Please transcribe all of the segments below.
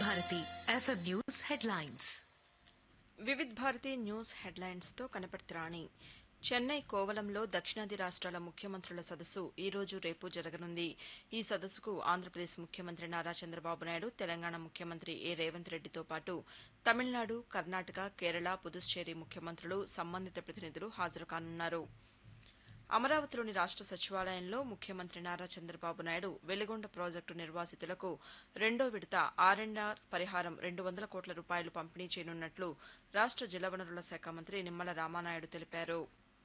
Bharati FM news headlines Vividh Bharati news హెడ్లైన్స్తో కనపడుతురాణి చెన్నై కోవలంలో దక్షిణాది రాష్ట్రాల ముఖ్యమంత్రుల సదస్సు ఈ రోజు రేపు జరగనుంది ఈ సదస్సుకు ఆంధ్రప్రదేశ్ ముఖ్యమంత్రి నారా చంద్రబాబు నాయుడు తెలంగాణ ముఖ్యమంత్రి ఏ రేవంత్ రెడ్డితో పాటు తమిళనాడు కర్ణాటక కేరళ పుదుచ్చేరి ముఖ్యమంత్రులు సంబంధిత ప్రతినిధులు హాజరు కానున్నారు అమరావతిలోని రాష్ట్ర సచివాలయంలో ముఖ్యమంత్రి నారా చంద్రబాబు నాయుడు వెలిగొండ ప్రాజెక్టు నిర్వాసితులకు రెండో విడత ఆర్ఎన్ఆర్ పరిహారం రెండు వందల కోట్ల రూపాయలు పంపిణీ చేయనున్నట్లు రాష్ట్ర జలవనరుల శాఖ మంత్రి నిమ్మల రామానాయుడు తెలిపారు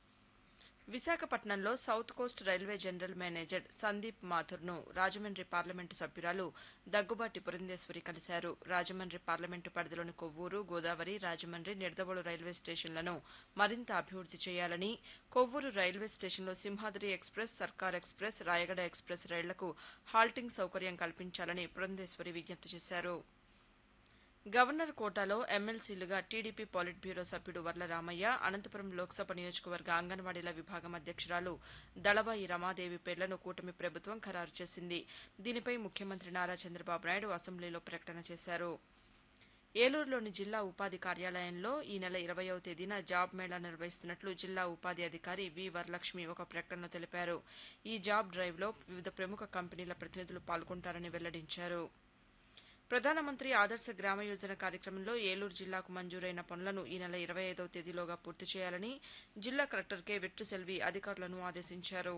విశాఖపట్నంలో south coast railway general manager Sandeep మాథుర్ను రాజమండ్రి పార్లమెంటు సభ్యురాలు దగ్గుబాటి పురంధేశ్వరి కలిశారు రాజమండ్రి పార్లమెంటు పరిధిలోని కొవ్వూరు గోదావరి రాజమండ్రి నిడదవోలు రైల్వే స్టేషన్లను మరింత అభివృద్ది చేయాలని కొవ్వూరు రైల్వే స్టేషన్లో Simhadri express Sarkar express Rayagada express రైళ్లకు హాల్టింగ్ సౌకర్యం కల్పించాలని పురంధేశ్వరి విజ్ఞప్తి చేశారు గవర్నర్ కోటాలో ఎమ్మెల్సీలుగా టీడీపీ పాలిట్ బ్యూరో సభ్యుడు వర్ల రామయ్య అనంతపురం లోక్సభ నియోజకవర్గ అంగన్వాడీల విభాగం అధ్యక్షురాలు దళవాయి రమాదేవి పేర్లను కూటమి ప్రభుత్వం ఖరారు చేసింది దీనిపై ముఖ్యమంత్రి నారా చంద్రబాబు నాయుడు అసెంబ్లీలో ప్రకటన చేశారు ఏలూరులోని జిల్లా ఉపాధి కార్యాలయంలో ఈ నెల ఇరవయవ తేదీన జాబ్ మేళా నిర్వహిస్తున్నట్లు జిల్లా ఉపాధి అధికారి వి వరలక్ష్మి ఒక ప్రకటనలో తెలిపారు ఈ జాబ్ డ్రైవ్లో వివిధ ప్రముఖ కంపెనీల ప్రతినిధులు పాల్గొంటారని వెల్లడించారు ప్రధానమంత్రి ఆదర్శ గ్రామ యోజన కార్యక్రమంలో ఏలూరు జిల్లాకు మంజూరైన పనులను ఈ నెల ఇరవై ఐదవ తేదీలోగా పూర్తి చేయాలని జిల్లా కలెక్టర్ కె వెట్రిసెల్వి అధికారులను ఆదేశించారు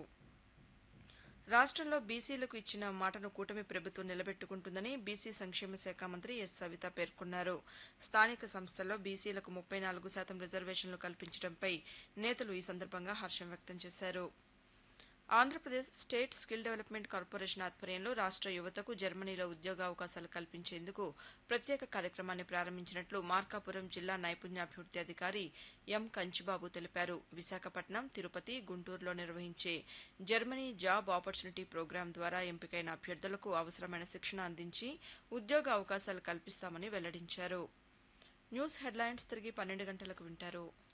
రాష్ట్రంలో బీసీలకు ఇచ్చిన మాటను కూటమి ప్రభుత్వం నిలబెట్టుకుంటుందని బీసీ సంక్షేమ శాఖ మంత్రి ఎస్ సవిత పేర్కొన్నారు స్థానిక సంస్థల్లో బీసీలకు ముప్పై నాలుగు శాతం రిజర్వేషన్లు కల్పించడంపై నేతలు ఈ సందర్భంగా హర్షం వ్యక్తం చేశారు Andhra Pradesh state skill development corporation ఆధ్వర్యంలో రాష్ట్ర యువతకు జర్మనీలో ఉద్యోగావకాశాలు కల్పించేందుకు ప్రత్యేక కార్యక్రమాన్ని ప్రారంభించినట్లు మార్కాపురం జిల్లా నైపుణ్యాభివృద్ది అధికారి ఎం కంచిబాబు తెలిపారు విశాఖపట్నం తిరుపతి గుంటూరులో నిర్వహించే జర్మనీ జాబ్ ఆపర్చునిటీ ప్రోగ్రాం ద్వారా ఎంపికైన అభ్యర్థులకు అవసరమైన శిక్షణ అందించి ఉద్యోగ అవకాశాలు కల్పిస్తామని వెల్లడించారు న్యూస్ హెడ్లైన్స్ తిరిగి పన్నెండు గంటలకు వింటారు